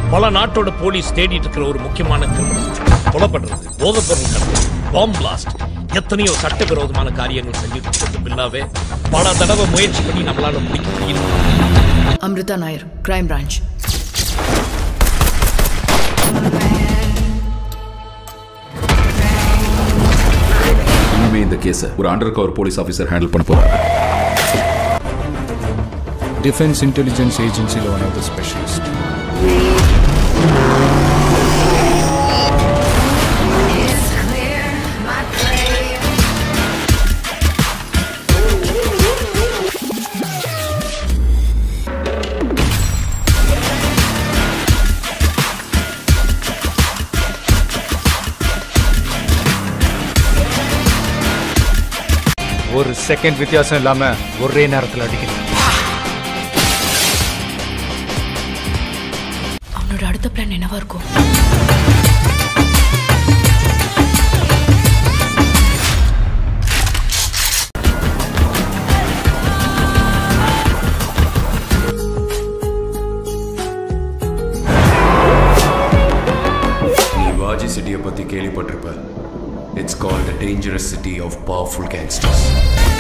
பல நாட்டோட போலீஸ் தேடிட்டு இருக்கிற ஒரு முக்கியமான கிரிமினல் கொலை பண்றது போதைப் பொருள் கடத்தல் பாம் பிளாஸ்ட் எத்தனையோ சட்டவிரோதமான காரியங்கள் செஞ்சுட்டு இருக்கிற பில்லாவே பல தடவை முயற்சி பண்ணி நம்மளால பிடிக்க முடியல அம்ரிதா நாயர் கிரைம் பிரான்ச் இனிமே இந்த கேஸை ஒரு under cover police officer handle பண்ண போறாரு டிஃபென்ஸ் இன்டெலிஜென்ஸ் ஏஜென்சியில் ஒன் ஆஃப் த ஸ்பெஷலிஸ்ட் ஒரு செகண்ட் வித்தியாசம் இல்லாம ஒரே நேரத்தில் அடிக்கணும் அவனோட அடுத்த பிளான் என்னவா இருக்கும் நீ வாஜி சிட்டியை பற்றி கேள்விப்பட்டிருப்ப it's called the dangerous city of powerful gangsters